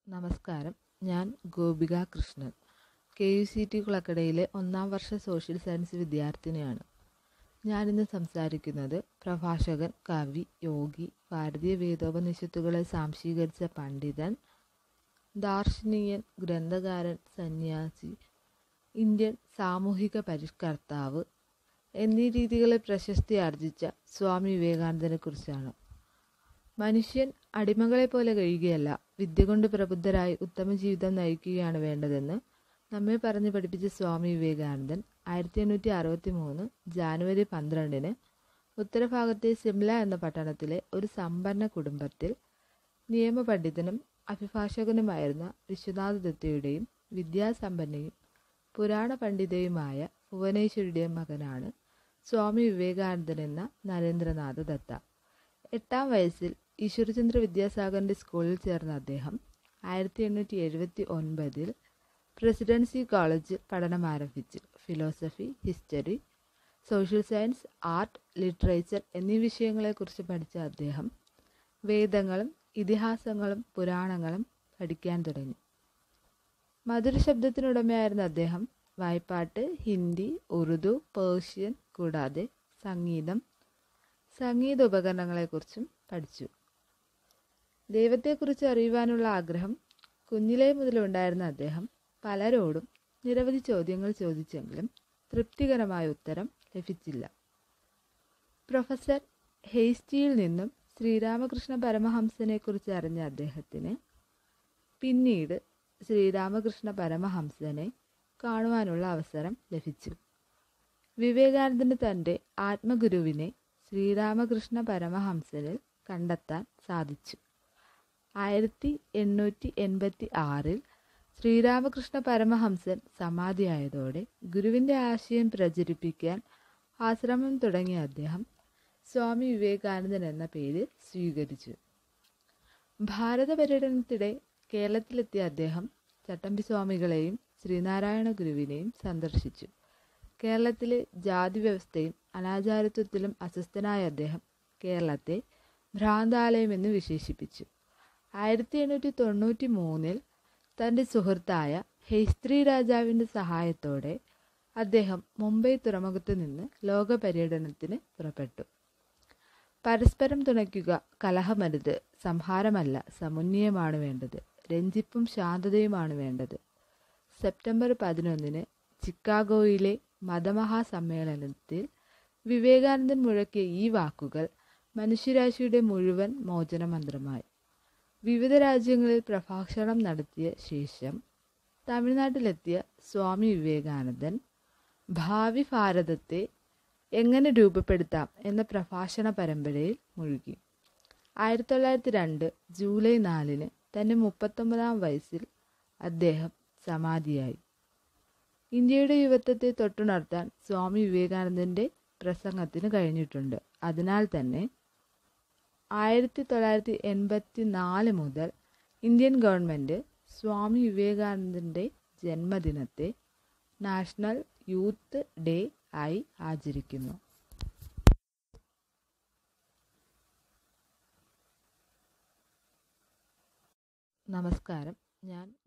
നമസ്കാരം ഞാൻ Gopika Krishnan K U C T കുളക്കടയിലെ ഒന്നാം വർഷ സോഷ്യൽ സയൻസ് വിദ്യാർത്ഥിനിയാണ് ഞാനിന്ന് സംസാരിക്കുന്നത് പ്രഭാഷകൻ കവി യോഗി ഭാരതീയ വേദോപനിഷത്തുകളെ സാംശീകരിച്ച പണ്ഡിതൻ ദാർശനികൻ ഗ്രന്ഥകാരൻ സന്യാസി ഇന്ത്യൻ സാമൂഹിക പരിഷ്കർത്താവ് എന്നീ രീതികളിൽ പ്രശസ്തി ആർജിച്ച സ്വാമി വിവേകാനന്ദനെ കുറിച്ചാണ് മനുഷ്യൻ അടിമകളെ പോലെ കഴിയുകയല്ല വിദ്യ കൊണ്ട് പ്രബുദ്ധരായി ഉത്തമ ജീവിതം നയിക്കുകയാണ് വേണ്ടതെന്ന് നമ്മെ പറഞ്ഞു പഠിപ്പിച്ച സ്വാമി വിവേകാനന്ദൻ ആയിരത്തി എണ്ണൂറ്റി അറുപത്തി മൂന്ന് ജാനുവരി പന്ത്രണ്ടിന് ഉത്തരഭാഗത്തെ സിംല എന്ന പട്ടണത്തിലെ ഒരു സമ്പന്ന കുടുംബത്തിൽ നിയമപണ്ഡിതനും അഭിഭാഷകനുമായിരുന്ന വിശ്വനാഥ ദത്തയുടെയും വിദ്യാസമ്പന്നയും പുരാണ പണ്ഡിതയുമായ ഭുവനേശ്വരിയുടെയും മകനാണ് സ്വാമി വിവേകാനന്ദൻ എന്ന നരേന്ദ്രനാഥ ദത്ത എട്ടാം വയസ്സിൽ ഈശ്വരചന്ദ്ര വിദ്യാസാഗറിൻ്റെ സ്കൂളിൽ ചേർന്ന അദ്ദേഹം ആയിരത്തി എണ്ണൂറ്റി എഴുപത്തി ഒൻപതിൽ പ്രസിഡൻസി കോളേജിൽ പഠനം ആരംഭിച്ചു philosophy history social science art literature എന്നീ വിഷയങ്ങളെക്കുറിച്ച് പഠിച്ച അദ്ദേഹം വേദങ്ങളും ഇതിഹാസങ്ങളും പുരാണങ്ങളും പഠിക്കാൻ തുടങ്ങി മധുര ശബ്ദത്തിനുടമയായിരുന്ന അദ്ദേഹം വായ്പാട്ട് ഹിന്ദി ഉറുദു പേർഷ്യൻ കൂടാതെ സംഗീതം സംഗീത ഉപകരണങ്ങളെക്കുറിച്ചും പഠിച്ചു ദൈവത്തെക്കുറിച്ച് അറിയുവാനുള്ള ആഗ്രഹം കുഞ്ഞിലേ മുതലുണ്ടായിരുന്ന അദ്ദേഹം പലരോടും നിരവധി ചോദ്യങ്ങൾ ചോദിച്ചെങ്കിലും തൃപ്തികരമായ ഉത്തരം ലഭിച്ചില്ല പ്രൊഫസർ ഹെയ്സ്റ്റിയിൽ നിന്നും ശ്രീരാമകൃഷ്ണ പരമഹംസനെക്കുറിച്ച് അറിഞ്ഞ അദ്ദേഹത്തിന് പിന്നീട് ശ്രീരാമകൃഷ്ണ പരമഹംസനെ കാണുവാനുള്ള അവസരം ലഭിച്ചു വിവേകാനന്ദന് തൻ്റെ ആത്മഗുരുവിനെ ശ്രീരാമകൃഷ്ണ പരമഹംസനിൽ കണ്ടെത്താൻ സാധിച്ചു ആയിരത്തി എണ്ണൂറ്റി എൺപത്തി ആറിൽ ശ്രീരാമകൃഷ്ണ പരമഹംസൻ സമാധിയായതോടെ ഗുരുവിൻ്റെ ആശയം പ്രചരിപ്പിക്കാൻ ആശ്രമം തുടങ്ങിയ അദ്ദേഹം സ്വാമി വിവേകാനന്ദൻ എന്ന പേര് സ്വീകരിച്ചു ഭാരത പര്യടനത്തിടെ കേരളത്തിലെത്തിയ അദ്ദേഹം ചട്ടമ്പി സ്വാമികളെയും ശ്രീനാരായണ ഗുരുവിനെയും സന്ദർശിച്ചു കേരളത്തിലെ ജാതി വ്യവസ്ഥയും അനാചാരത്വത്തിലും അസ്വസ്ഥനായ അദ്ദേഹം കേരളത്തെ ഭ്രാന്താലയം എന്ന് വിശേഷിപ്പിച്ചു ആയിരത്തി എണ്ണൂറ്റി തൊണ്ണൂറ്റി മൂന്നിൽ തൻ്റെ സുഹൃത്തായ ഹെയ്സ്ത്രി രാജാവിൻ്റെ സഹായത്തോടെ അദ്ദേഹം മുംബൈ തുറമുഖത്ത് നിന്ന് ലോക പര്യടനത്തിന് പുറപ്പെട്ടു പരസ്പരം തുണയ്ക്കുക കലഹമരുത് സംഹാരമല്ല സമുന്നയമാണ് വേണ്ടത് രഞ്ജിപ്പും ശാന്തതയുമാണ് വേണ്ടത് സെപ്റ്റംബർ പതിനൊന്നിന് ചിക്കാഗോയിലെ മതമഹാസമ്മേളനത്തിൽ വിവേകാനന്ദൻ മുഴക്കിയ ഈ വാക്കുകൾ മനുഷ്യരാശിയുടെ മുഴുവൻ മോചനമന്ത്രമായി വിവിധ രാജ്യങ്ങളിൽ പ്രഭാഷണം നടത്തിയ ശേഷം തമിഴ്നാട്ടിലെത്തിയ സ്വാമി വിവേകാനന്ദൻ ഭാവി ഭാരതത്തെ എങ്ങനെ രൂപപ്പെടുത്താം എന്ന പ്രഭാഷണ പരമ്പരയിൽ മുഴുകി ആയിരത്തി തൊള്ളായിരത്തി രണ്ട് ജൂലൈ നാലിന് തൻ്റെ മുപ്പത്തൊമ്പതാം വയസ്സിൽ അദ്ദേഹം സമാധിയായി ഇന്ത്യയുടെ യുവത്വത്തെ തൊട്ടുണർത്താൻ സ്വാമി വിവേകാനന്ദൻ്റെ പ്രസംഗത്തിന് കഴിഞ്ഞിട്ടുണ്ട് അതിനാൽ തന്നെ ആയിരത്തി തൊള്ളായിരത്തി എൺപത്തി നാല് മുതൽ ഇന്ത്യൻ ഗവൺമെൻറ് സ്വാമി വിവേകാനന്ദൻ്റെ ജന്മദിനത്തെ നാഷണൽ യൂത്ത് ഡേ ആയി ആചരിക്കുന്നു നമസ്കാരം ഞാൻ